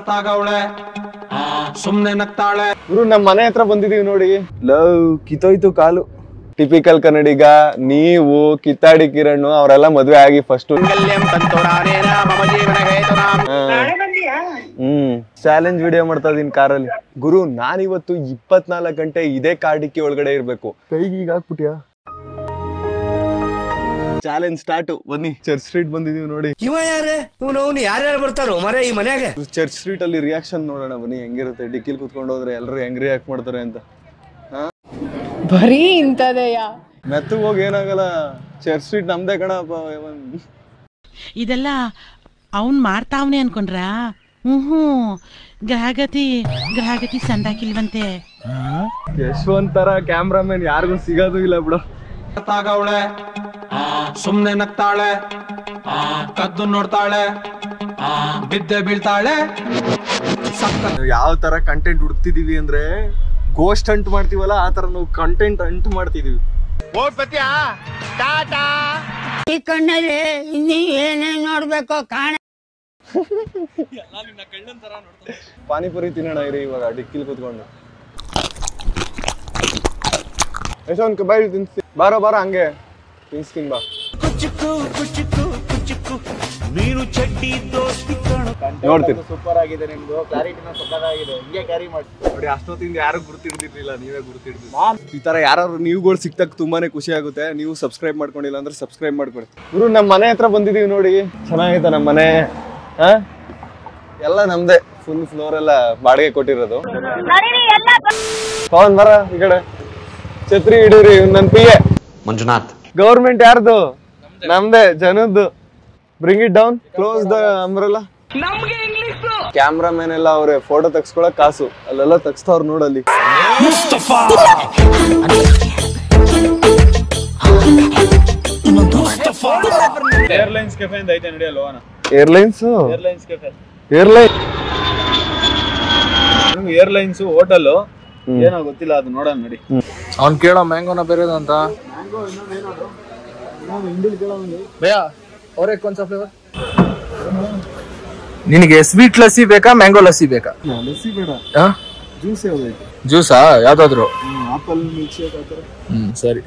ತಾಗವಳೆ ಸುಮ್ನೆ ನಗ್ತಾಳೆ ಗುರು ನಮ್ ಮನೆ ಹತ್ರ ಬಂದಿದೀವಿ ನೋಡಿ ಲವ್ ಕಿತ್ತೋಯ್ತು ಕಾಲು ಟಿಪಿಕಲ್ ಕನ್ನಡಿಗ ನೀವು ಕಿತ್ತಾಡಿ ಕಿರಣ್ ಅವರೆಲ್ಲ ಮದ್ವೆ ಆಗಿ ಫಸ್ಟ್ ಹ್ಮ್ ಚಾಲೆಂಜ್ ವಿಡಿಯೋ ಮಾಡ್ತಾ ಇದೀನಿ ಕಾರಲ್ಲಿ ಗುರು ನಾನಿವತ್ತು ಇಪ್ಪತ್ನಾಲ್ಕು ಗಂಟೆ ಇದೇ ಕಾಡಿಕ್ಕಿ ಒಳಗಡೆ ಇರ್ಬೇಕು ಕೈಗೆ ಈಗ ಹಾಕ್ಬಿಟ್ಯಾ ಚಾಲೆಂಜ್ ಸ್ಟಾರ್ಟ್ ಬನ್ನಿ ಚರ್ಚ್ ಸ್ಟ್ರೀಟ್ ಬಂದಿದೀವಿ ನೋಡಿ ಇವ ಯಾರೇ ಇವನು ಅವನು ಯಾರ್ಯಾರು ಬರ್ತಾರೋ ಮರೆ ಈ ಮನ್ಯಾಗ ಚರ್ಚ್ ಸ್ಟ್ರೀಟ್ ಅಲ್ಲಿ ರಿಯಾಕ್ಷನ್ ನೋಡೋಣ ಬನ್ನಿ ಹೆಂಗಿರುತ್ತೆ ಡಿಕ್ಕಿಲ್ ಕುತ್ಕೊಂಡು ಹೋದ್ರೆ ಎಲ್ಲರೂ ಹೆಂಗ್ ರಿಯಾಕ್ಟ್ ಮಾಡ್ತಾರೆ ಅಂತ ಬರೀ ಇಂಥದೆಯ ಮೆತ್ತಗ್ ಹೋಗಿ ಏನಾಗಲ್ಲ ಚರ್ಚ್ ಸ್ಟ್ರೀಟ್ ನಮ್ದೇ ಕಣಪ್ಪ ಇದೆಲ್ಲ ಅವನ್ ಮಾಡ್ತಾವ್ನೆ ಅನ್ಕೊಂಡ್ರಾ ಹ್ಞೂ ಹ್ಞೂ ಗ್ರಹಗತಿ ಗ್ರಹಗತಿ ಸಂದಾಕಿಲ್ವಂತೆ ಯಶವಂತ್ ತರ ಕ್ಯಾಮ್ರಾಮನ್ ಯಾರಿಗೂ ಸಿಗೋದು ಇಲ್ಲ ಬಿಡು ತಾಗವಳೆ ಸುಮ್ನೆ ನಗ್ತಾಳೆ ಕದ್ದು ನೋಡ್ತಾಳೆ ಬಿದ್ದೆ ಬೀಳ್ತಾಳೆ ಸಕ್ಕ ಯಾವ ತರ ಕಂಟೆಂಟ್ ಹುಡುಕ್ತಿದೀವಿ ಅಂದ್ರೆ ಗೋಸ್ಟ್ ಅಂಟ್ ಮಾಡ್ತೀವಲ್ಲ ಆ ತರ ನಾವು ಕಂಟೆಂಟ್ ಅಂಟ್ ಮಾಡ್ತಿದೀವಿ ಈ ಕಣ್ಣಲ್ಲಿ ಇನ್ನೀ ಏನೇನ್ ನೋಡ್ಬೇಕೋ ಕಾಣ ಪಾನಿಪುರಿ ತಿನ್ನೋಣ ಇರಿ ಇವಾಗ ಡಿಕ್ಕಿಲ್ ಕೂತ್ಕೊಂಡು ಯಶವಂತ್ ಬಾಯ್ ತಿನ್ಸಿ ಬಾರೋ ಬಾರೋ ಹಂಗೆ ತಿನ್ಸ್ತೀನಿ ಬಾ ನೋಡ್ತೀನಿ ಸೂಪರ್ ಆಗಿದೆ ನಿಮ್ದು ಕ್ಲಾರಿಟಿನ ಸೂಪರ್ ಹಿಂಗೆ ಕ್ಯಾರಿ ಮಾಡಿ ನೋಡಿ ಅಷ್ಟೊತ್ತಿಂದ ಯಾರು ಗುರುತಿಡ್ದಿರ್ಲಿಲ್ಲ ನೀವೇ ಗುರುತಿಡ್ದಿ ಈ ತರ ಯಾರು ನೀವುಗಳು ಸಿಕ್ತಕ್ ತುಂಬಾನೇ ಖುಷಿ ಆಗುತ್ತೆ ನೀವು ಸಬ್ಸ್ಕ್ರೈಬ್ ಮಾಡ್ಕೊಂಡಿಲ್ಲ ಅಂದ್ರೆ ಸಬ್ಸ್ಕ್ರೈಬ್ ಮಾಡ್ಕೊಡಿ ಗುರು ನಮ್ಮ ಮನೆ ಹತ್ರ ಬಂದಿದೀವಿ ನೋಡಿ ಚೆನ್ನಾಗೈತೆ ನಮ್ಮ ಮನೆ ಹಾ ಎಲ್ಲ ನಮ್ದೇ ಫುಲ್ ಫ್ಲೋರ್ ಎಲ್ಲ ಬಾಡಿಗೆ ಕೊಟ್ಟಿರೋದು ಪವನ್ ಬರ ಈ ಕಡೆ ಛತ್ರಿ ಹಿಡೀರಿ ನನ್ ಪಿ ಎ ಮಂಜುನಾಥ್ ಗೌರ್ಮೆಂಟ್ ಯಾರ್ದು ನಮ್ದೇ ಜನದ್ದು bring it down close the umbrella cameraman ಎಲ್ಲ ಅವ್ರೆ ಫೋಟೋ ತೆಗ್ಸ್ಕೊಳಕ್ ಕಾಸು ಅಲ್ಲೆಲ್ಲ ತೆಗ್ಸ್ತವ್ರ ನೋಡಲ್ಲಿ ಏರ್ಲೈನ್ಸ್ ಕೆಫೆ ಅಂತ ಐತೆ ನಡಿಯಲ್ಲ ಹೋಗೋಣ airlines airlines cafe airline airlines hotel ಏನೋ ಗೊತ್ತಿಲ್ಲ ಅದು ನೋಡೋಣ ನಡಿ ಅವ್ನ್ ಕೇಳೋ ಮ್ಯಾಂಗೋನ ಬೇರೆದಂತ ಭಯ ಅವ್ರೆ ಕೊಂಚ ಫ್ಲೇವರ್ ನಿನಗೆ ಸ್ವೀಟ್ ಲಸ್ಸಿ ಬೇಕಾ ಮ್ಯಾಂಗೋ ಲಸ್ಸಿ ಬೇಕಾ ಲಸ್ಸಿ ಬೇಡ ಜ್ಯೂಸ್ ಯಾವ್ದೈತೆ ಜ್ಯೂಸಾ ಯಾವ್ದಾದ್ರು ಆಪಲ್ ಮಿಲ್ಕ್ ಶೇಕ್ ಆತರ ಹ್ಮ್ ಸರಿ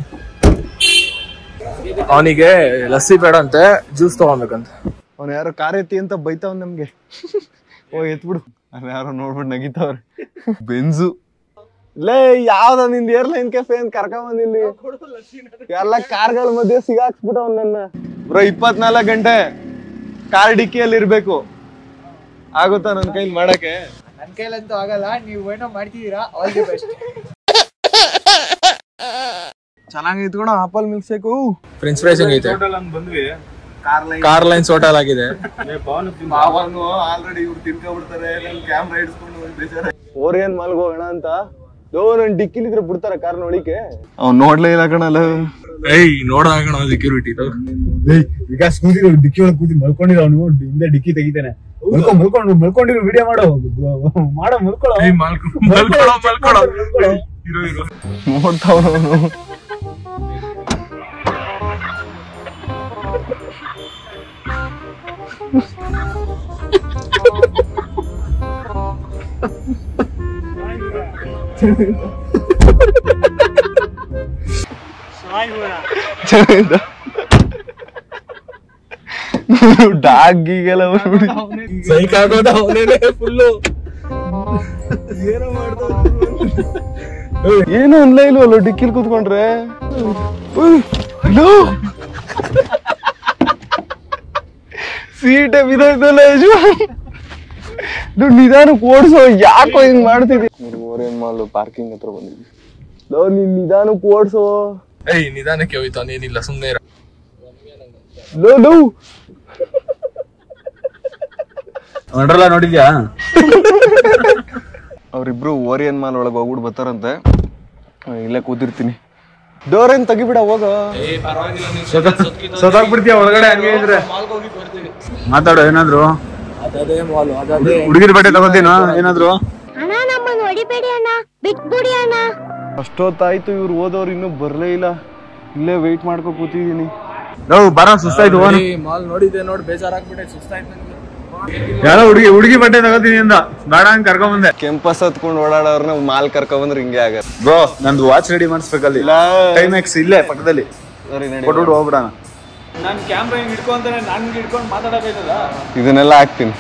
ಅವನಿಗೆ ಲಸ್ಸಿ ಬೇಡ ಅಂತೆ ಜ್ಯೂಸ್ ತಗೊಬೇಕಂತೆ ಅವ್ನು ಯಾರೋ ಕಾರ್ ಎತ್ತಿ ಅಂತ ಬೈತಾವ್ ನಮ್ಗೆ ಓ ಎತ್ಬಿಡು ಅಲ್ಲಿ ಯಾರೋ ನೋಡ್ಬಿಟ್ಟು ನಗಿತಾವ್ರೆ ಬೆನ್ಸು ಲೇ ಯಾವ್ದ ನಿಂದ ಏರ್ಲೈನ್ ಕೆಫೆ ಅಂತ ಕರ್ಕೊಂಡ್ ಇಲ್ಲಿ ಎಲ್ಲ ಕಾರ್ಗಳ ಮಧ್ಯೆ ಸಿಗಾಕ್ಸ್ಬಿಟ್ಟವ್ ನನ್ನ ಬ್ರೋ ಇಪ್ಪತ್ನಾಲ್ಕು ಗಂಟೆ ಕಾರ್ ಡಿಕ್ಕಿಯಲ್ಲಿ ಇರ್ಬೇಕು ಆಗುತ್ತಾ ನನ್ನ ಕೈಲಿ ಮಾಡಕ್ಕೆ ನನ್ ಕೈಲಂತೂ ಆಗಲ್ಲ ನೀವು ಏನೋ ಮಾಡ್ತಿದೀರಾ ಆಲ್ ದಿ ಬೆಸ್ಟ್ ಚೆನ್ನಾಗೈತ್ ಕಣ apple milk shake french fries ಹೆಂಗೈತೆ ಹೋಟೆಲ್ ಅಂತ ಬಂದ್ವಿ ಕಾರ್ ಲೈನ್ಸ್ ಹೋಟೆಲ್ ಆಗಿದೆ ಮಾವನು ಆಲ್ರೆಡಿ ಇವ್ರು ತಿನ್ಕೊಬಿಡ್ತಾರೆ ನನ್ ಕ್ಯಾಮ್ರಾ ಇಡ್ಸ್ಕೊಂಡು ಬೇಜಾರ ಓರಿಯನ್ ಮಾಲ್ಗೆ ಹೋಗೋಣ ಅಂತ ಲೋ ನನ್ ಡಿಕ್ಕಿಲಿದ್ರೆ ಬಿಡ್ತಾರ ಕಾರ್ ನೋಡಿಕೆ ಅವ್ನ್ ನೋಡ್ಲೇ ಇಲ್ಲ ಕಣಲ್ಲ ಏಯ್ ನೋಡೋಣ ಸೆಕ್ಯೂರಿಟಿ ವಿಕಾಸ್ ಕೂತಿದ್ರು ಡಿಕ್ಕಿ ಒಳಗೆ ಕೂತಿ ಮಲ್ಕೊಂಡಿರೋ ಅವನು ಹಿಂದೆ ಡಿಕ್ಕಿ ತೆಗಿತಾನೆ ಮಲ್ಕೊ ಮಲ್ಕೊಂಡು ಮಲ್ಕೊಂಡಿರೋ ವಿಡಿಯೋ ಮಾಡೋ ಮಾಡೋ ಮಲ್ಕೊಳ್ಳೋ ಮಲ್ಕೊಳ್ಳೋ ಮಲ್ಕೊಳ್ಳೋ ಇರೋ ಇರೋ ನೋಡ್ತಾವನು ಡಾಗ್ ಗೀಗೆಲ್ಲ ಸೈಕ್ ಆಗೋದ ಅವನೇನೆ ಫುಲ್ಲು ಏನು ಅನ್ಲೇ ಇಲ್ವಲ್ಲ ಡಿಕ್ಕಿಲ್ ಕೂತ್ಕೊಂಡ್ರೆ ಉಯ್, ಲೋ. ಸೀಟೆ ಬಿದ್ದೋಯ್ತಲ್ಲ ಯಜಮಾನ್ ನೀವು ನಿಧಾನಕ್ಕೆ ಓಡಿಸೋ ಯಾಕೋ ಹಿಂಗ್ ಮಾಡ್ತಿದ್ದಿ ಓರೇನ್ ಮಾಲ್ ಪಾರ್ಕಿಂಗ್ ಹತ್ರ ಬಂದಿದ್ವಿ ಲೋ ನೀನ್ ನಿಧಾನಕ್ಕೆ ಓಡಿಸೋ ಏಯ್ ನಿಧಾನಕ್ಕೆ ಹೋಯ್ತು ಅವನೇನಿಲ್ಲ ಸುಮ್ಮನೆ ಲೋ ಲೋ ನೋಡ್ರಲ್ಲ ನೋಡಿದ್ಯಾ ಅವ್ರಿಬ್ರು ಓರಿಯನ್ ಮಾಲ್ ಒಳಗೆ ಹೋಗ್ಬಿಟ್ಟು ಬರ್ತಾರಂತೆ ಆ, ಇಲ್ಲೇ ಕೂತಿರ್ತೀನಿ ಡೋರ್ ಏನ್ ತೆಗಿಬಿಡ ಹೋಗೋ ಸೋತಾಗ್ಬಿಡ್ತೀಯ ಒಳಗಡೆ ಹಂಗೆ ಇದ್ರೆ ಮಾತಾಡು ಏನಾದ್ರು ಅದೇ ಮಾಲ್ ಅದೇ ಹುಡುಗಿರ ಬಟ್ಟೆ ತಗೋತೀನ ಏನಾದ್ರು ಅಣ್ಣ ನಮ್ಮನ್ನ ಹೊಡಿಬೇಡಿ ಅಣ್ಣ ಬಿಟ್ಬಿಡಿ ಅಣ್ಣ ಅಷ್ಟೊತ್ತಾಯ್ತು ಇವ್ರು ಓದೋರು ಇನ್ನೂ ಬರ್ಲೇ ಇಲ್ಲ ಇಲ್ಲೇ ವೆಯ್ಟ್ ಮಾಡ್ಕೊ ಕೂತಿದೀನಿ ನಾವು ಬರೋ ಸುಸ್ತಾಯ್ತು ಹೋಗೋಣ ಮಾಲ್ ನೋಡಿದ್ದೆ ನೋಡಿ ಬೇಜಾರಾಗ್ಬಿಟ್ಟೆ ಸುಸ್ತಾಯ್ತು ನನಗೆ ಯಾರೋ ಹುಡುಗಿ ಹುಡುಗಿ ಬಟ್ಟೆ ತಗೋತೀನಿ ಅಂದ ಬೇಡ ಹಂಗ್ ಕರ್ಕೊಂಡ್ ಬಂದೆ ಕೆಂಪಸ್ ಹತ್ಕೊಂಡು ಓಡಾಡೋರ್ನ ಮಾಲ್ ಕರ್ಕೊಂಬಂದ್ರೆ ಹಿಂಗೆ ಆಗತ್ತೆ ಬ್ರೋ ನಂದು ವಾಚ್ ರೆಡಿ ಮಾಡಿಸ್ಬೇಕಲ್ಲಿ ಇಲ್ಲ ಟೈಮ್ಯಾಕ್ಸ್ ಇಲ್ಲೇ ಪಕ್ಕದಲ್ಲಿ ಸರಿ ನಡಿ ಕೊಟ್ಬಿಟ್ಟು ಹೋಗ್ಬಿಡೋಣ ನಾನು ಕ್ಯಾಮ್ರಾ ಹಿಂಗ್ ಹಿಡ್ಕೊಂತಾನೆ ನಾನು ಹಿಡ್ಕೊಂಡು ಮಾತಾಡಬೇಕಲ್ಲ ಇದನ್ನೆಲ್ಲ ಹಾಕ್ತೀನಿ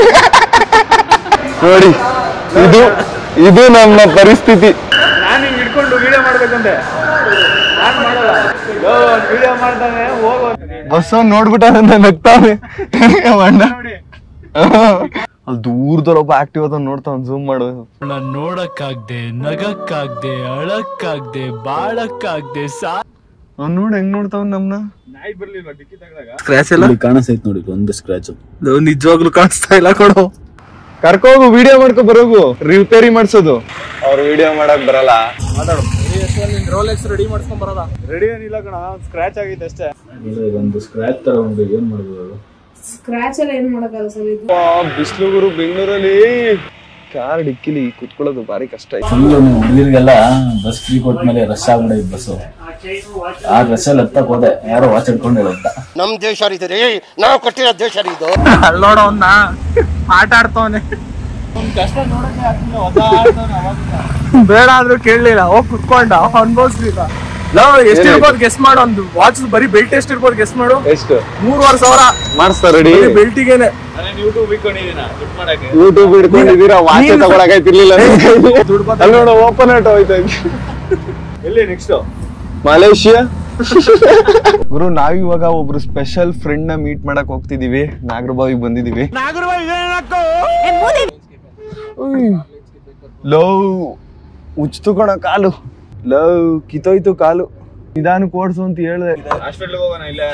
ನೋಡಿ ಇದು ಇದು ನಮ್ಮ ಪರಿಸ್ಥಿತಿ ನಾನು ಹಿಂಗ್ ಹಿಡ್ಕೊಂಡು ವಿಡಿಯೋ ಮಾಡ್ಬೇಕಂತೆ ನಾನು ಮಾಡಲ್ಲ ವಿಡಿಯೋ ಮಾಡ್ತಾನೆ ಹೋಗೋ ಬಸ್ ನೋಡ್ಬಿಟ್ಟ ನಗ್ತಾವೆ ಅಣ್ಣ ಅಲ್ಲಿ ದೂರದಲ್ಲಿ ಒಬ್ಬ ಆಕ್ಟಿವ್ ಅದ ನೋಡ್ತಾವ್ ಝೂಮ್ ಮಾಡು ನೋಡಕ್ಕಾಗ್ದೆ ನಗಕ್ಕಾಗ್ದೆ ಅಳಕ್ಕಾಗ್ದೆ ಬಾಳಕ್ಕಾಗ್ದೆ ಸಾ ಅವ್ನ್ ನೋಡ್ ಹೆಂಗ್ ನೋಡ್ತಾವ್ ನಮ್ನ ನಾಯಿ ಬರ್ಲಿಲ್ವಾ ಡಿಕ್ಕಿ ತೆಗ್ದಾಗ ಸ್ಕ್ರಾಚ್ ಎಲ್ಲ ಕಾಣಿಸ್ತೈತ್ ನೋಡಿ ಒಂದು ಸ್ಕ್ರಾಚ್ ನಿಜವಾಗ್ಲೂ ಕಾಣಿಸ್ತಾ ಇಲ್ಲ ಕೊಡು ಕರ್ಕೋಗು ವಿಡಿಯೋ ಮಾಡ್ಕೊ ಬರೋಗು ರಿಪೇರಿ ಮಾಡ್ಸೋದು ಅವ್ರು ವಿಡಿಯೋ ಮಾಡಕ್ ಬರಲ್ಲ ರೋಲೆಕ್ಸ್ ರೆಡಿ ಮಾಡ್ಸ್ಕೊಂಡ್ ಬರೋದ ರೆಡಿ ಏನಿಲ್ಲ ಕಣ ಸ್ಕ್ರಾಚ್ ಆಗೈತೆ ಅಷ್ಟೇ ಒಂದು ಸ್ಕ್ರಾಚ್ ತರ ಒಂದು ಏನ್ ಮಾಡ್ಬೋದು ಸ್ಕ್ರಾಚ್ ಎಲ್ಲ ಏನ್ ಮಾಡಕ್ಕಲ್ಲ ಸರ್ ಇದು ಬಿಸ್ಲು ಗುರು ಬೆಂಗಳೂರಲ್ಲಿ ಕಾರ್ ಡಿಕ್ಕಿಲಿ ಕುತ್ಕೊಳ್ಳೋದು ಭಾರಿ ಕಷ್ಟ ಆಯ್ತು ಫುಲ್ ನೀವು ಹುಡುಗರಿಗೆಲ್ಲ ಬಸ್ ಫ್ರೀ ಕೊಟ್ಮೇಲೆ ರಶ್ ಆಗ್ಬಿಡೈತೆ ಬಸ್ಸು ಆ ರಶ್ ಅಲ್ಲಿ ಹತ್ತಕ್ ಹೋದೆ ಯಾರೋ ವಾಚ್ ಹಿಡ್ಕೊಂಡು ಹೇಳುತ್ತ ನಮ್ ದೇಶ ರೀ ನಾವು ಕೊಟ್ಟಿರೋ ದೇಶ ರೀ ಇದು ಅಲ್ಲೋಡ ಅವ್ನ ಆಟ ಆಡ್ತವನೆ ಕಷ್ಟ ನೋಡಕ್ಕೆ ಆಗ್ತಿಲ್ಲ ಒದ್ದಾಡ್ತವ್ನೆ ಅವಾಗಿಂದ. ಬೇಡ ಆದ್ರೂ ಕೇಳಲಿಲ್ಲ ಹೋಗ್ ಕುತ್ಕೊಂಡ ಅನ್ಭವಿಸ್ಲಿಲ್ಲ ಲವ್ ಎಷ್ಟು ಇರ್ಬೋದು ಗೆಸ್ ಮಾಡು ಒಂದು ವಾಚ್ ಬರೀ ಬೆಲ್ಟ್ ಎಷ್ಟು ಇರ್ಬೋದು ಗೆಸ್ ಮಾಡು ಎಷ್ಟು ಮೂರುವರೆ ಸಾವಿರ ಮಾಡಿಸ್ತಾ ರೆಡಿ ಬೆಲ್ಟಿಗೆನೆ ಯೂಟ್ಯೂಬ್ ಇಟ್ಕೊಂಡಿದ್ದೀನ ದುಡ್ಡು ಮಾಡಕ್ಕೆ ಯೂಟ್ಯೂಬ್ ಹಿಡ್ಕೊಂಡಿದ್ದೀರಾ ವಾಚ್ ತಗೊಳಕೈತಿರ್ಲಿಲ್ಲ ಅಲ್ಲಿ ನೋಡು ಓಪನ್ ಆಟ ಹೋಯ್ತಾ ಎಲ್ಲಿ ನೆಕ್ಸ್ಟ್ ಮಲೇಷಿಯಾ ಗುರು ನಾವಿವಾಗ ಒಬ್ರು ಸ್ಪೆಷಲ್ ಫ್ರೆಂಡ್ ನ ಮೀಟ್ ಮಾಡಕ್ ಹೋಗ್ತಿದೀವಿ ನಾಗರಬಾವಿಗೆ ಬಂದಿದೀವಿ ಲವ್ ಉಚ್ತು ಕಣ ಕಾಲು ಲವ್ ಕಿತ್ತೋಯ್ತು ಕಾಲು ನಿಧಾನಕ್ಕೆ ಓಡ್ಸು ಅಂತ ಹೇಳ್ದೆ ಹಾಸ್ಪಿಟ್ಲ್ ಹೋಗೋಣ ಇಲ್ಲ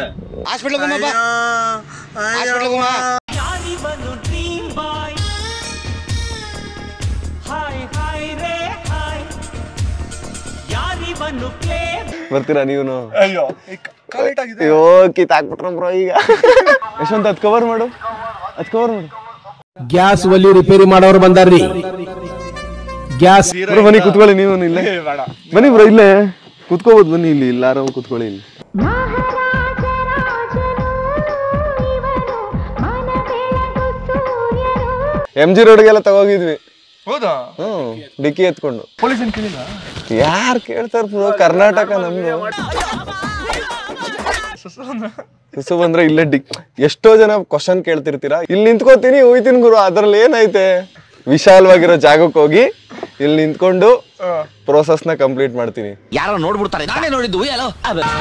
ಬರ್ತೀರಾ ನೀವು ಅಯ್ಯೋ ಅಯ್ಯೋ ಕಿತ್ತಾಕ್ಬಿಟ್ರ ಬ್ರೋ ಈಗ ಯಶವಂತ್ ಅದ್ ಕವರ್ ಮಾಡು ಅದ್ ಕವರ್ ಮಾಡು ಗ್ಯಾಸ್ ಒಲಿ ರಿಪೇರಿ ಮಾಡೋರು ಬಂದಾರ್ರಿ ಗ್ಯಾಸ್ ಬ್ರೋ ಬನ್ನಿ ಕುತ್ಕೊಳ್ಳಿ ನೀವು ಇಲ್ಲೇ ಬನ್ನಿ ಬ್ರೋ ಇಲ್ಲೇ ಕುತ್ಕೋಬೋದು ಬನ್ನಿ ಇಲ್ಲಿ ಇಲ್ಲಾರ ಕುತ್ಕೊಳ್ಳಿ ಇಲ್ಲಿ ಎಂ ಜಿ ರೋಡ್ಗೆಲ್ಲ ತಗೋಗಿದ್ವಿ ಹೌದಾ ಹ್ಮ್ ಡಿಕ್ಕಿ ಎತ್ಕೊಂಡು ಪೊಲೀಸ್ ಏನ್ ಕೇಳಿಲ್ಲ ಯಾರ್ ಕೇಳ್ತಾರ ಬ್ರೋ ಕರ್ನಾಟಕ ನಮ್ದು ಸುಸು ಬಂದ್ರೆ ಇಲ್ಲೇ ಡಿಕ್ ಎಷ್ಟೋ ಜನ ಕ್ವಶನ್ ಕೇಳ್ತಿರ್ತೀರಾ ಇಲ್ಲಿ ನಿಂತ್ಕೋತೀನಿ ಹೋಯ್ತೀನಿ ಗುರು ಅದ್ರಲ್ಲಿ ಏನೈತೆ ವಿಶಾಲವಾಗಿರೋ ಜಾಗಕ್ಕೆ ಹೋಗಿ ಇಲ್ಲಿ ನಿಂತ್ಕೊಂಡು ಪ್ರೋಸೆಸ್ ನ ಕಂಪ್ಲೀಟ್ ಮಾಡ್ತೀನಿ ಯಾರೋ ನೋಡ್ಬಿಡ್ತಾರೆ ನಾನೇ ನೋಡಿದ್ದು ಎಲ್ಲೋ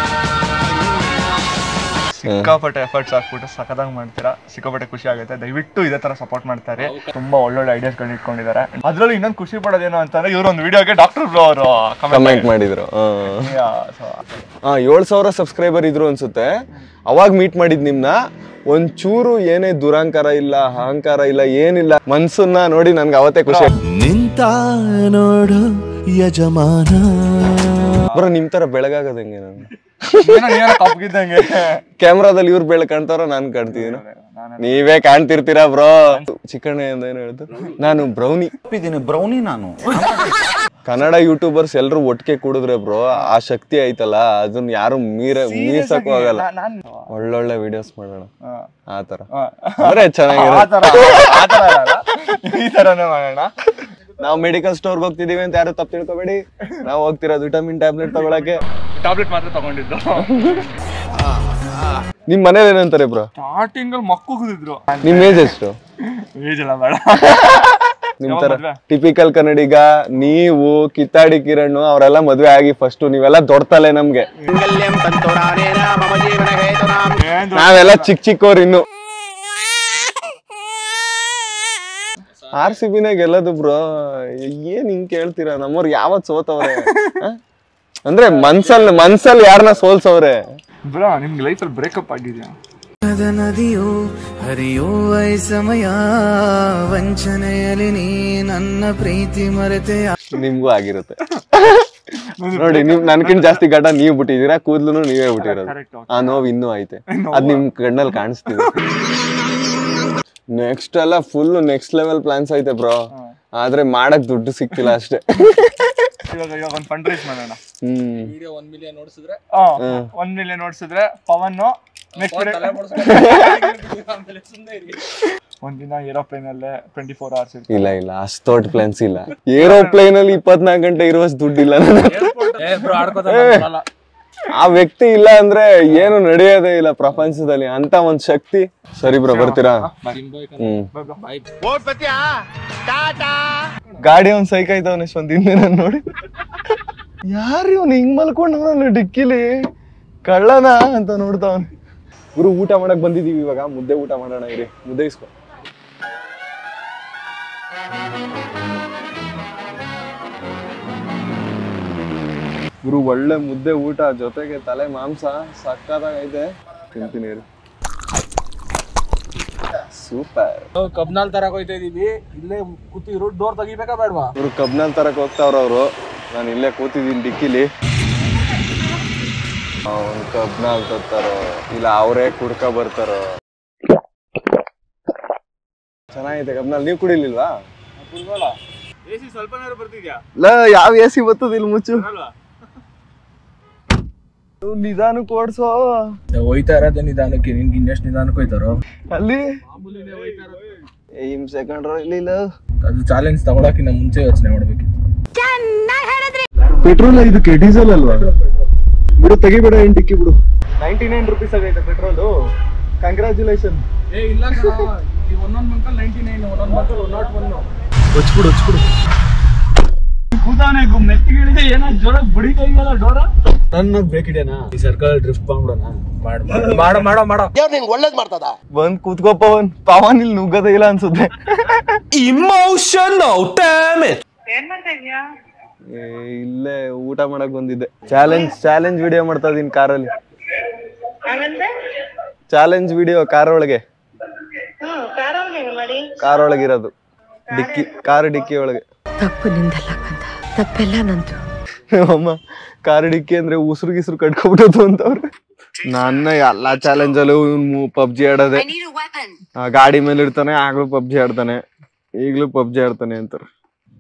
ಸಿಕ್ಕಾಪಟ್ಟೆ ಎಫರ್ಟ್ಸ್ ಹಾಕ್ಬಿಟ್ಟು ಸಖತ್ತಾಗಿ ಮಾಡ್ತೀರಾ ಸಿಕ್ಕಾಪಟ್ಟೆ ಖುಷಿ ಆಗುತ್ತೆ ದಯವಿಟ್ಟು ಇದೇ ತರ ಸಪೋರ್ಟ್ ಮಾಡ್ತಾರೆ ತುಂಬಾ ಒಳ್ಳೊಳ್ಳೆ ಐಡಿಯಾಸ್ ಗಳು ಇಟ್ಕೊಂಡಿದ್ದಾರೆ ಅದ್ರಲ್ಲಿ ಇನ್ನೊಂದು ಖುಷಿ ಪಡೋದೇನು ಅಂತಂದ್ರೆ ಇವ್ರು ಒಂದು ವಿಡಿಯೋಗೆ ಡಾಕ್ಟರ್ ಬ್ರೋ ಅವರು ಕಮೆಂಟ್ ಮಾಡಿದ್ರು ಹಾ ಏಳ್ ಸಾವಿರ ಸಬ್ಸ್ಕ್ರೈಬರ್ ಇದ್ರು ಅನ್ಸುತ್ತೆ ಅವಾಗ ಮೀಟ್ ಮಾಡಿದ್ ನಿಮ್ನ ಒಂಚೂರು ಏನೇ ದುರಾಂಕಾರ ಇಲ್ಲ ಅಹಂಕಾರ ಇಲ್ಲ ಏನಿಲ್ಲ ಮನ್ಸನ್ನ ನೋಡಿ ನನ್ಗೆ ಅವತ್ತೇ ಖುಷಿ ಆಯ್ತು. ನಿಂತ ನೋಡು ಯಜಮಾನ ಬ್ರೋ ನಿಮ್ ತರ ಬೆಳಗಾಗದ ಹೆಂಗೆ ನಾನು ಕಪ್ಗಿದ್ದಂಗೆ ಕ್ಯಾಮ್ರಾದಲ್ಲಿ ಇವ್ರು ಬೆಳಗ್ ಕಾಣ್ತಾರೋ ನಾನ್ ಕಾಣ್ತಿದ್ದೀನ ನೀವೇ ಕಾಣ್ತಿರ್ತೀರಾ ಬ್ರೋ ಚಿಕನ್ ಏನು ಹೇಳ್ತು ನಾನು ಬ್ರೌನಿ ಬ್ರೌನಿ ನಾನು ಕನ್ನಡ ಯೂಟ್ಯೂಬರ್ಸ್ ಎಲ್ರು ಒಟ್ಟಿಗೆ ಕೂಡಿದ್ರೆ ಬ್ರೋ ಆ ಶಕ್ತಿ ಐತಲ್ಲ ಅದನ್ನ ಯಾರು ಮೀರ ಮೀರ್ಸಕ್ಕೂ ಆಗಲ್ಲ ಒಳ್ಳೊಳ್ಳೆ ವಿಡಿಯೋಸ್ ಮಾಡೋಣ ಆ ತರ ಅಂದ್ರೆ ಆ ಚೆನ್ನಾಗಿರುತ್ತೆ ತರ ಆ ತರ ಅಲ್ಲ. ಈ ತರನೇ ಮಾಡೋಣ ನಾವು ಮೆಡಿಕಲ್ ಸ್ಟೋರ್ಗೆ ಹೋಗ್ತಿದೀವಿ ಅಂತ ಯಾರು ತಪ್ಪು ತಿಳ್ಕೊಬೇಡಿ ನಾವು ಹೋಗ್ತಿರೋದು ವಿಟಮಿನ್ ಟ್ಯಾಬ್ಲೆಟ್ ತಗೊಳಕ್ಕೆ ಟ್ಯಾಬ್ಲೆಟ್ ಮಾತ್ರ ತಗೊಂಡಿದ್ದು ನಿಮ್ ಮನೇಲಿ ಏನಂತಾರೆ ಬ್ರೋ ಸ್ಟಾರ್ಟಿಂಗ್ ಅಲ್ಲಿ ಮಕ್ಕು ಕುದಿದ್ರು ನಿಮ್ ಏಜ್ ಎಷ್ಟು ಏಜ್ ಎಲ್ಲ ಬೇಡ ನಿಮ್ ಯಾವಾಗ ತರ ಮದ್ವೆ? ಟಿಪಿಕಲ್ ಕನ್ನಡಿಗ ನೀವು ಕಿತ್ತಾಡಿ ಕಿರಣ್ ಅವರೆಲ್ಲ ಮದ್ವೆ ಆಗಿ ಫಸ್ಟ್ ನೀವೆಲ್ಲ ದೊಡ್ಡತಲೆ ನಮ್ಗೆ ಏನ್ ನಾವೆಲ್ಲ ಚಿಕ್ಕ ಚಿಕ್ಕವ್ರು ಇನ್ನು ಆರ್ ಸಿ ಬಿನ ಗೆಲ್ಲದು ಬ್ರೋ ಏನ್ ಹಿಂಗ್ ಕೇಳ್ತೀರಾ ನಮ್ಮವ್ರು ಯಾವತ್ ಸೋತವ್ರೆ ಹ? ಅಂದ್ರೆ ಮನ್ಸಲ್ ಮನ್ಸಲ್ಲಿ ಯಾರನ್ನ ಸೋಲ್ಸವ್ರೆ ಬ್ರೋ ನಿಮ್ಗೆ ಲೈಫಲ್ಲಿ ಬ್ರೇಕಪ್ ಆಗಿದ್ಯಾ ನದಿಯು ಹರಿಯುವ ಈ ಸಮಯ ವಂಚನೆಯಲ್ಲಿ ನೀ ನನ್ನ ಪ್ರೀತಿ ಮರೆತೆ ನಿಮ್ಗೂ ಆಗಿರುತ್ತೆ ನೋಡಿ ನಿಮ್ ನನ್ಕಿಂತ ಜಾಸ್ತಿ ಗಡ್ಡ ನೀವ್ ಬಿಟ್ಟಿದೀರಾ ಕೂದ್ಲು ನೀವೇ ಬಿಟ್ಟಿರೋದು ಆ ನೋವು ಇನ್ನೂ ಐತೆ ಅದ್ ನಿಮ್ ಕಣ್ಣಲ್ಲಿ ಕಾಣಿಸ್ತಿದೆ ನೆಕ್ಸ್ಟ್ ಎಲ್ಲ ಫುಲ್ ನೆಕ್ಸ್ಟ್ ಲೆವೆಲ್ ಪ್ಲಾನ್ಸ್ ಐತೆ ಬ್ರೋ ಆದ್ರೆ ಮಾಡಕ್ ದುಡ್ಡು ಸಿಕ್ತಿಲ್ಲ ಅಷ್ಟೇ ಇವಾಗ ಇವಾಗ ಒಂದು ಫಂಡ್ ರೈಸ್ ಮಾಡೋಣ ಹ್ಮ್ ವಿಡಿಯೋ ಒಂದ್ ಮಿಲಿಯನ್ ನೋಡಿಸಿದ್ರೆ ಒಂದ್ ಮಿಲಿಯನ್ ನೋಡ್ಸಿದ್ರೆ ಪವನ್ ನೆಕ್ಸ್ಟ್ ಆಮೇಲೆ ಸುಮ್ಮನೆ ಇರಿ ಒಂದಿನ ಏರೋಪ್ಲೇನ್ ಅಲ್ಲೇ ಟ್ವೆಂಟಿ ಫೋರ್ ಅವರ್ಸ್ ಇರ್ತೀವಿ ಇಲ್ಲ ಇಲ್ಲ ಅಷ್ಟು ದೊಡ್ಡ ಪ್ಲಾನ್ಸ್ ಇಲ್ಲ ಏರೋಪ್ಲೇನ್ ಅಲ್ಲಿ ಇಪ್ಪತ್ನಾಲ್ಕು ಗಂಟೆ ಇರುವಷ್ಟು ದುಡ್ಡಿಲ್ಲ ನನ್ನ ಹತ್ರ. ಏ, ಆ ವ್ಯಕ್ತಿ ಇಲ್ಲ ಅಂದ್ರೆ ಏನು ನಡೆಯೋದೇ ಇಲ್ಲ ಪ್ರಪಂಚದಲ್ಲಿ ಅಂತ ಒಂದ್ ಶಕ್ತಿ ಸರಿ ಬ್ರೋ ಬರ್ತೀರಾ ಹ್ಮ್ ಗಾಡಿ ಒಂದ್ ಸೈಕ್ ಆಯ್ತವನ ಒಂದ್ ಹಿಂದೆ ನಾನ್ ನೋಡಿ ಯಾರು ಇವನು ಹಿಂಗ್ ಮಲ್ಕೊಂಡವನ ಡಿಕ್ಕಿಲಿ ಕಳ್ಳನ ಅಂತ ನೋಡ್ತಾವನ್ ಗುರು ಊಟ ಮಾಡಕ್ ಬಂದಿದೀವಿ ಇವಾಗ ಮುದ್ದೆ ಊಟ ಮಾಡೋಣ ಇರಿ ಮುದ್ದೆ ಇಸ್ಕೊ ಗುರು ಒಳ್ಳೆ ಮುದ್ದೆ ಊಟ ಜೊತೆಗೆ ತಲೆ ಮಾಂಸ ಸಕ್ಕತ್ತಾಗೈತೆ ತಿಂತೀನಿ ಇರಿ ಸೂಪರ್ ಕಬ್ನಾಲ್ ತರಕ್ ಹೋಯ್ತಾ ಇದೀವಿ ಇಲ್ಲೇ ಕೂತಿದ್ರು ಡೋರ್ ತೆಗಿಬೇಕಾ ಬೇಡವಾ ಇವ್ರು ಕಬ್ನಲ್ ತರಕ್ ಹೋಗ್ತಾವ್ರ ಅವ್ರು ನಾನು ಇಲ್ಲೇ ಕೂತಿದ್ದೀನಿ ಡಿಕ್ಕಿಲಿ ಅವ್ನ್ ಕಬ್ನಲ್ ತತ್ತಾರೋ ಇಲ್ಲ ಅವರೇ ಕುಡ್ಕ ಬರ್ತಾರೋ ಚೆನ್ನಾಗೈತೆ ಕಬ್ನಲ್ ನೀವು ಕುಡಿಲಿಲ್ವಾ ಎಸಿ ಸ್ವಲ್ಪ ನೇರ ಬರ್ತಿದ್ಯಾ ಇಲ್ಲ ಯಾವ ಎ ಸಿ ಬರ್ತದಿಲ್ಲ ಮುಚ್ಚು ಇವ್ನ್ ನಿಧಾನಕ್ಕೆ ಓಡ್ಸೋ ಹೋಯ್ತಾ ಇರೋದೇ ನಿಧಾನಕ್ಕೆ ನಿನ್ಗೆ ಇನ್ನೆಷ್ಟು ನಿಧಾನಕ್ಕೆ ಹೋಯ್ತಾರೋ ಅಲ್ಲಿ ಏಮ್ ಸೆಕೆಂಡ್ ರೋ ಇಲ್ಲ ಅದು ಚಾಲೆಂಜ್ ತಗೊಳಕಿನ್ನ ಮುಂಚೆ ಯೋಚನೆ ಮಾಡ್ಬೇಕಿತ್ತು ಪೆಟ್ರೋಲ್ ಇದಕ್ಕೆ ಡೀಸೆಲ್ ಅಲ್ವಾ ಬಿಡು ತೆಗಿಬೇಡ ಏನ್ ಟಿಕ್ಕಿ ಬಿಡು ನೈಂಟಿ ನೈನ್ ರುಪೀಸ್ ಆಗೈತೆ ಪೆಟ್ರೋಲು ಕಂಗ್ರ್ಯಾಚುಲೇಷನ್ ಏ ಇಲ್ಲ ಒಂದೊಂದ್ ಬಂಕಲ್ ನೈಂಟಿ ನೈನ್ ಒಂದೊಂದ್ ಬಂಕಲ್ ಒನ್ ನಾಟ್ ಒನ್ ಹೊಚ್ಬಿಡು ಹೊಚ್ಬಿಡು ಕೂತಾನೆ ಮೆತ್ತಿಗೆ ಇಳಿದೆ ಏನೋ ಜೋರ ಬಡಿತಾ ಇದೆಯಲ್ಲ ಡೋರ ನನ್ನ ಬೇಕಿದೇನಾ ಈ ಸರ್ಕಲ್ ಡ್ರಿಫ್ಟ್ ಮಾಡ್ಬಿಡೋಣ ಮಾಡ ಮಾಡ ಮಾಡ ಬಂದ್ ಕೂತ್ಕೋಪ ಒಂದ್ ಪವನ್ ಇಲ್ಲಿ ನುಗ್ಗದೇ ಇಲ್ಲ ಅನ್ಸುತ್ತೆ ಏ, ಇಲ್ಲೇ ಊಟ ಮಾಡಕ್ ಬಂದಿದ್ದೆ ಚಾಲೆಂಜ್ ಚಾಲೆಂಜ್ ವಿಡಿಯೋ ಮಾಡ್ತಾ ಇದೀನಿ ಕಾರಲ್ಲಿ ಚಾಲೆಂಜ್ ವಿಡಿಯೋ ಕಾರ್ ಒಳಗೆ ಕಾರ್ ಒಳಗೆ ಇರೋದು ಡಿಕ್ಕಿ ಕಾರ್ ಡಿಕ್ಕಿ ಒಳಗೆ ತಪ್ಪು ನಿಂದಲ್ಲ ಕಂದ ತಪ್ಪೆಲ್ಲ ನಂದು ಅಮ್ಮ ಕಾರ್ ಡಿಕ್ಕಿ ಅಂದ್ರೆ ಉಸಿರು ಗಿಸ್ರು ಕಟ್ಕೊಬಿಟ್ಟದು ಅಂತವ್ರೆ ನನ್ನ ಎಲ್ಲಾ ಚಾಲೆಂಜ್ ಅಲ್ಲೂ ಪಬ್ಜಿ ಆಡೋದೆ ಆ, ಗಾಡಿ ಮೇಲೆ ಇರ್ತಾನೆ ಆಗ್ಲೂ ಪಬ್ಜಿ ಆಡ್ತಾನೆ ಈಗ್ಲೂ ಪಬ್ಜಿ ಆಡ್ತಾನೆ ಅಂತಾರೆ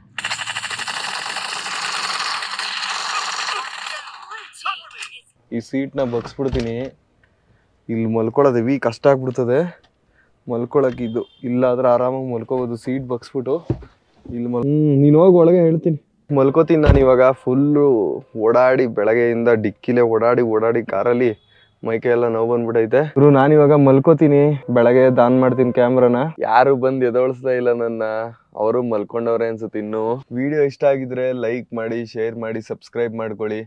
ಈ ಸೀಟ್ನ ಬಗ್ಸ್ಬಿಡ್ತೀನಿ ಇಲ್ಲಿ ಮಲ್ಕೊಳ್ಳೋದು ಹೆವಿ ಕಷ್ಟ ಆಗ್ಬಿಡ್ತದೆ ಮಲ್ಕೊಳಕ್ ಇದು ಇಲ್ಲ ಆದ್ರೆ ಆರಾಮಾಗಿ ಮಲ್ಕೋಬೋದು ಸೀಟ್ ಬಗ್ಸ್ಬಿಟ್ಟು ಇಲ್ಲಿ ಮಲ್ ಹ್ಮ್ ನೀನು ಹೋಗಿ ಒಳಗೆ ಹೇಳ್ತೀನಿ ಮಲ್ಕೋತೀನಿ ನಾನು ಇವಾಗ ಫುಲ್ಲು ಓಡಾಡಿ ಬೆಳಗ್ಗೆಯಿಂದ ಡಿಕ್ಕಿಲೆ ಓಡಾಡಿ ಓಡಾಡಿ ಕಾರಲ್ಲಿ ಮೈಕೈ ಎಲ್ಲ ನೋವು ಬಂದ್ಬಿಟ್ಟೈತೆ ಇವ್ರು ನಾನು ಇವಾಗ ಮಲ್ಕೋತೀನಿ ಬೆಳಗ್ಗೆ ದಾನ್ ಮಾಡ್ತೀನಿ ಕ್ಯಾಮ್ರಾನ ಯಾರು ಬಂದ್ ಎದೋಳಿಸ್ತಾ ಇಲ್ಲ ನನ್ನ ಅವರು ಮಲ್ಕೊಂಡವ್ರೆ ಅನ್ಸುತ್ತೆ ಇನ್ನು ವಿಡಿಯೋ ಇಷ್ಟ ಆಗಿದ್ರೆ ಲೈಕ್ ಮಾಡಿ ಶೇರ್ ಮಾಡಿ ಸಬ್ಸ್ಕ್ರೈಬ್ ಮಾಡ್ಕೊಳ್ಳಿ